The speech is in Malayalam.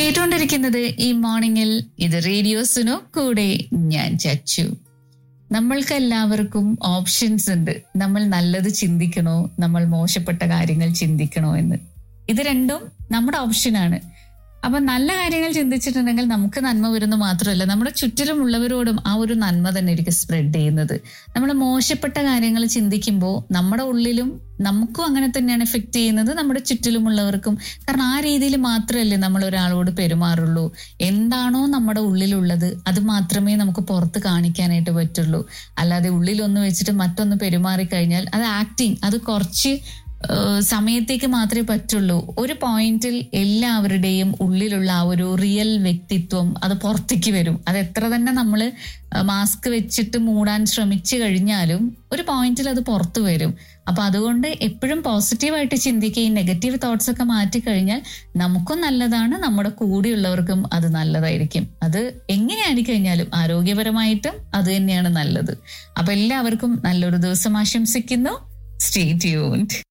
കേട്ടുകൊണ്ടിരിക്കുന്നത് ഈ മോർണിംഗിൽ ഇത് റേഡിയോ സുനോ കൂടെ ഞാൻ ചച്ചു നമ്മൾക്ക് എല്ലാവർക്കും ഓപ്ഷൻസ് ഉണ്ട് നമ്മൾ നല്ലത് ചിന്തിക്കണോ നമ്മൾ മോശപ്പെട്ട കാര്യങ്ങൾ ചിന്തിക്കണോ എന്ന് ഇത് രണ്ടും നമ്മുടെ ഓപ്ഷനാണ് അപ്പൊ നല്ല കാര്യങ്ങൾ ചിന്തിച്ചിട്ടുണ്ടെങ്കിൽ നമുക്ക് നന്മ വരുന്നു മാത്രമല്ല നമ്മുടെ ചുറ്റിലുമുള്ളവരോടും ആ ഒരു നന്മ തന്നെ ആയിരിക്കും സ്പ്രെഡ് ചെയ്യുന്നത് നമ്മൾ മോശപ്പെട്ട കാര്യങ്ങൾ ചിന്തിക്കുമ്പോൾ നമ്മുടെ ഉള്ളിലും നമുക്കും അങ്ങനെ തന്നെയാണ് എഫക്ട് ചെയ്യുന്നത് നമ്മുടെ ചുറ്റിലുമുള്ളവർക്കും കാരണം ആ രീതിയിൽ മാത്രമല്ലേ നമ്മൾ ഒരാളോട് പെരുമാറുള്ളൂ എന്താണോ നമ്മുടെ ഉള്ളിലുള്ളത് അത് മാത്രമേ നമുക്ക് പുറത്ത് കാണിക്കാനായിട്ട് പറ്റുള്ളൂ അല്ലാതെ ഉള്ളിലൊന്ന് വെച്ചിട്ട് മറ്റൊന്ന് പെരുമാറി കഴിഞ്ഞാൽ അത് ആക്ടിങ് അത് കുറച്ച് ഏഹ് സമയത്തേക്ക് മാത്രമേ പറ്റുള്ളൂ ഒരു പോയിന്റിൽ എല്ലാവരുടെയും ഉള്ളിലുള്ള ആ ഒരു റിയൽ വ്യക്തിത്വം അത് പുറത്തേക്ക് വരും അത് എത്ര തന്നെ നമ്മൾ മാസ്ക് വെച്ചിട്ട് മൂടാൻ ശ്രമിച്ചു കഴിഞ്ഞാലും ഒരു പോയിന്റിൽ അത് പുറത്തു വരും അപ്പൊ അതുകൊണ്ട് എപ്പോഴും പോസിറ്റീവായിട്ട് ചിന്തിക്കുക ഈ നെഗറ്റീവ് തോട്ട്സ് ഒക്കെ മാറ്റി കഴിഞ്ഞാൽ നമുക്കും നല്ലതാണ് നമ്മുടെ കൂടെയുള്ളവർക്കും അത് നല്ലതായിരിക്കും അത് എങ്ങനെയായി കഴിഞ്ഞാലും ആരോഗ്യപരമായിട്ടും അത് തന്നെയാണ് നല്ലത് അപ്പൊ എല്ലാവർക്കും നല്ലൊരു ദിവസം ആശംസിക്കുന്നു സ്റ്റേ ട്യൂൺഡ്